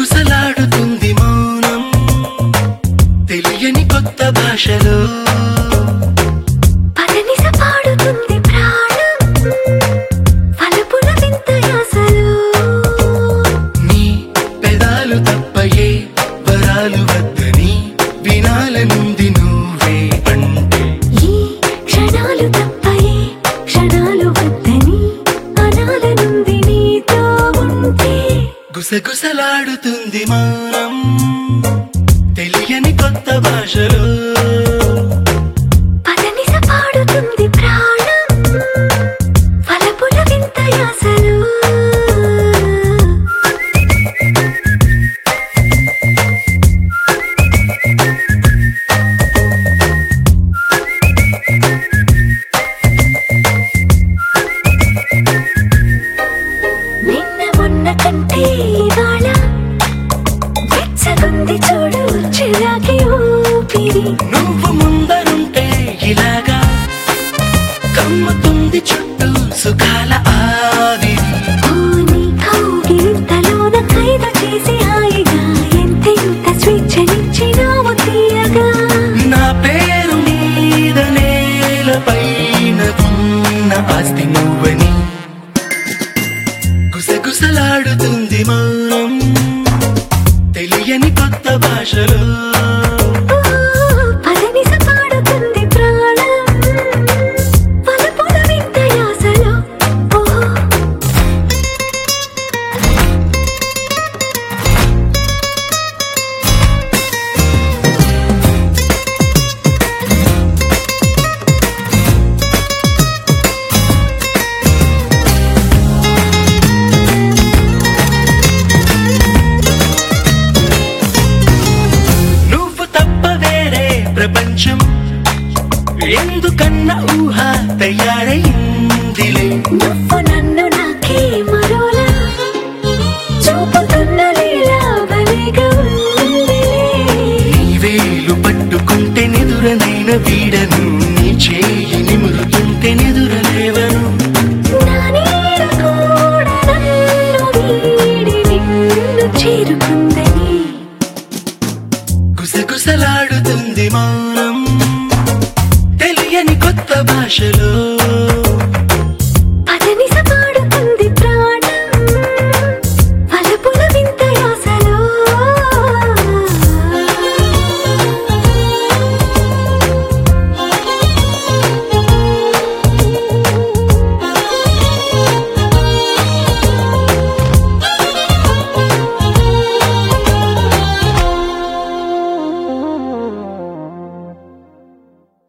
గుసగుసలాడుతుంది మౌనం తెలియని కొత్త భాషలో పదనిస పాడుతుంది ప్రాణం పలుపుల వింత యాసలో నీ పెదాలు తప్పయే వరాలు వద్దని వినాలనుంది నువ్వే అంటే ఈ క్షణాలు తప్పయే క్షణాలు వద్దని అనాలనుంది నీతో ఉంటే గుసగుసలాడుతుంది మౌనం తెలియని కొత్త భాషలో పదనిస పాడుతుంది ప్రాణం పలుపుల వింత యాసలో నిన్న మొన్న కంటే ఇవాళ వెచ్చగుంది చూడు చిరాకి ఊపిరి నువ్వు ముందరుంటే ఇలాగా కమ్ముతుంది చుట్టూ సుఖాల ఆవిరి ఓని కౌగిలింతలోన ఖైదు చేసి హాయిగా ఎంతెంత స్వేచ్ఛనిచ్చినావు తీయగా నా పేరు మీద నేలపైన ఉన్న ఆస్తి నువ్వని గుసగుసలాడుతుంది మౌనం తెలియని కొత్త భాషలో ఓ, పదనిస పాడుతుంది ప్రాణం పలుపుల వింత యాసలో ఓ నువ్వు తప్ప వేరే ప్రపంచం ఎందుకన్న ఊహ తయారైందిలే నువ్వు నన్ను నాకే మరోలా చూపుతున్న లీలా భలేగా ఉందిలే. నీ వేలు పట్టుకుంటే నిదురనైన వీడను నీ చేయి నిమురుతుంటే నిదురలేవను నా నీడ కూడా నన్ను వీడి నిన్ను చేరుకుందని గుసగుసలాడుతుంది మౌనం తెలియని కొత్త భాషలో